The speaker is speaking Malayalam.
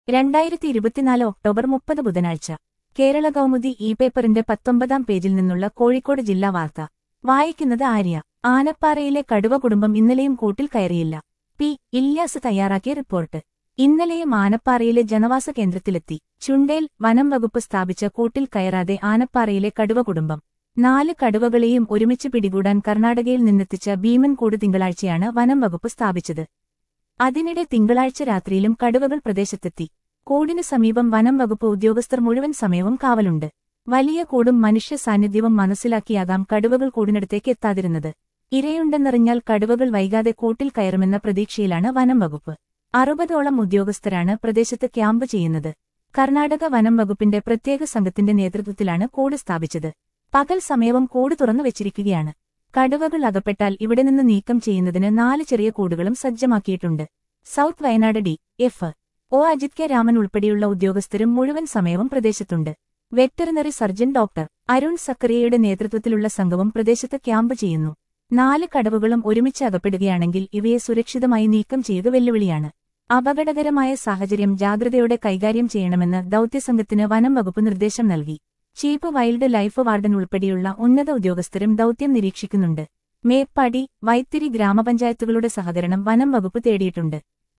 രണ്ടായിരത്തി ഇരുപത്തിനാല് ഒക്ടോബർ മുപ്പത് ബുധനാഴ്ച കേരള കൗമുദി ഇ പേപ്പറിന്റെ പത്തൊമ്പതാം പേജിൽ നിന്നുള്ള കോഴിക്കോട് ജില്ലാ വാർത്ത വായിക്കുന്നത് ആര്യ ആനപ്പാറയിലെ കടുവ കുടുംബം ഇന്നലെയും കൂട്ടിൽ കയറിയില്ല പി ഇല്യാസ് തയ്യാറാക്കിയ റിപ്പോർട്ട് ഇന്നലെയും ആനപ്പാറയിലെ ജനവാസ കേന്ദ്രത്തിലെത്തി ചുണ്ടേൽ വനം വകുപ്പ് സ്ഥാപിച്ച കൂട്ടിൽ കയറാതെ ആനപ്പാറയിലെ കടുവ കുടുംബം നാല് കടുവകളെയും ഒരുമിച്ച് പിടികൂടാൻ കർണാടകയിൽ നിന്നെത്തിച്ച ഭീമൻ കൂട് തിങ്കളാഴ്ചയാണ് വനം വകുപ്പ് സ്ഥാപിച്ചത് അതിനിടെ തിങ്കളാഴ്ച രാത്രിയിലും കടുവകൾ പ്രദേശത്തെത്തി കൂടിനു സമീപം വനം വകുപ്പ് ഉദ്യോഗസ്ഥർ മുഴുവൻ സമയവും കാവലുണ്ട് വലിയ കൂടും മനുഷ്യ സാന്നിധ്യവും മനസ്സിലാക്കിയാകാം കടുവകൾ കൂടിനടുത്തേക്ക് എത്താതിരുന്നത് ഇരയുണ്ടെന്നറിഞ്ഞാൽ കടുവകൾ വൈകാതെ കൂട്ടിൽ കയറുമെന്ന പ്രതീക്ഷയിലാണ് വനം വകുപ്പ് അറുപതോളം ഉദ്യോഗസ്ഥരാണ് പ്രദേശത്ത് ക്യാമ്പ് ചെയ്യുന്നത് കർണാടക വനം വകുപ്പിന്റെ പ്രത്യേക സംഘത്തിന്റെ നേതൃത്വത്തിലാണ് കൂട് സ്ഥാപിച്ചത് പകൽ സമയവും കൂട് തുറന്നു വെച്ചിരിക്കുകയാണ് കടുവകൾ അകപ്പെട്ടാൽ ഇവിടെ നിന്ന് നീക്കം ചെയ്യുന്നതിന് നാല് ചെറിയ കൂടുകളും സജ്ജമാക്കിയിട്ടുണ്ട് south Wayanad D F O Ajith K Raman ഉൾപ്പെടെയുള്ള ഉദ്യോഗസ്ഥരും മുഴുവൻ സമയവും പ്രദേശത്തുണ്ട് വെറ്ററിനറി സർജൻ ഡോക്ടർ അരുൺ സക്കറിയയുടെ നേതൃത്വത്തിലുള്ള സംഘവും പ്രദേശത്ത് ക്യാമ്പ് ചെയ്യുന്നു നാല് കടവുകളും ഒരുമിച്ച് അകപ്പെടുകയാണെങ്കിൽ ഇവയെ സുരക്ഷിതമായി നീക്കം ചെയ്യുക വെല്ലുവിളിയാണ് അപകടകരമായ സാഹചര്യം ജാഗ്രതയോടെ കൈകാര്യം ചെയ്യണമെന്ന് ദൌത്യസംഘത്തിന് വനം വകുപ്പ് നിർദ്ദേശം നൽകി ചീഫ് വൈൽഡ് ലൈഫ് വാർഡൻ ഉൾപ്പെടെയുള്ള ഉന്നത ഉദ്യോഗസ്ഥരും ദൌത്യം നിരീക്ഷിക്കുന്നുണ്ട് മേപ്പാടി വൈത്തിരി ഗ്രാമപഞ്ചായത്തുകളുടെ സഹകരണം വനം വകുപ്പ് തേടിയിട്ടുണ്ട്